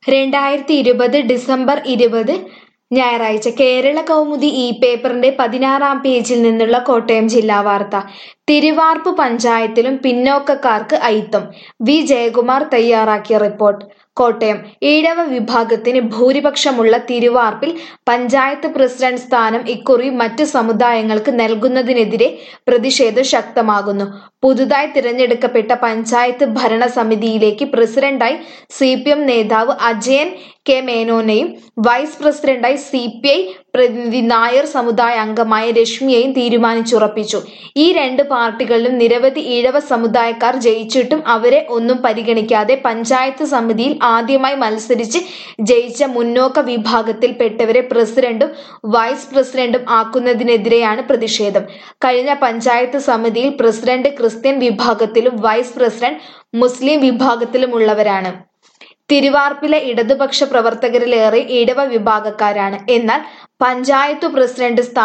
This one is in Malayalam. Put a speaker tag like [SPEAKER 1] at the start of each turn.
[SPEAKER 1] രണ്ടായിരത്തി ഇരുപത് ഡിസംബർ ഇരുപത് ഞായറാഴ്ച കേരള കൗമുദി ഈ പേപ്പറിന്റെ പതിനാറാം പേജിൽ നിന്നുള്ള കോട്ടയം ജില്ലാ വാർത്ത തിരുവാർപ്പ് പഞ്ചായത്തിലും പിന്നോക്കക്കാർക്ക് അയിത്തം വി ജയകുമാർ തയ്യാറാക്കിയ റിപ്പോർട്ട് കോട്ടയം ഈഴവ വിഭാഗത്തിന് ഭൂരിപക്ഷമുള്ള തിരുവാർപ്പിൽ പഞ്ചായത്ത് പ്രസിഡന്റ് സ്ഥാനം ഇക്കുറി മറ്റ് സമുദായങ്ങൾക്ക് നൽകുന്നതിനെതിരെ പ്രതിഷേധം ശക്തമാകുന്നു പുതുതായി തിരഞ്ഞെടുക്കപ്പെട്ട പഞ്ചായത്ത് ഭരണസമിതിയിലേക്ക് പ്രസിഡന്റായി സി പി എം നേതാവ് അജയൻ കെ മേനോനെയും വൈസ് പ്രസിഡന്റായി സി പി ഐ പ്രതിനിധി നായർ സമുദായ അംഗമായ രശ്മിയെയും തീരുമാനിച്ചുറപ്പിച്ചു ഈ രണ്ട് പാർട്ടികളിലും നിരവധി ഈഴവ സമുദായക്കാർ ജയിച്ചിട്ടും അവരെ ഒന്നും പരിഗണിക്കാതെ പഞ്ചായത്ത് സമിതിയിൽ ആദ്യമായി മത്സരിച്ച് ജയിച്ച മുന്നോക്ക വിഭാഗത്തിൽപ്പെട്ടവരെ പ്രസിഡന്റും വൈസ് പ്രസിഡന്റും ആക്കുന്നതിനെതിരെയാണ് പ്രതിഷേധം കഴിഞ്ഞ പഞ്ചായത്ത് സമിതിയിൽ പ്രസിഡന്റ് ക്രിസ്ത്യൻ വിഭാഗത്തിലും വൈസ് പ്രസിഡന്റ് മുസ്ലിം വിഭാഗത്തിലുമുള്ളവരാണ് തിരുവാർപ്പിലെ ഇടതുപക്ഷ പ്രവർത്തകരിലേറെ ഇടവ വിഭാഗക്കാരാണ് എന്നാൽ പഞ്ചായത്തു പ്രസിഡന്റ് സ്ഥാനം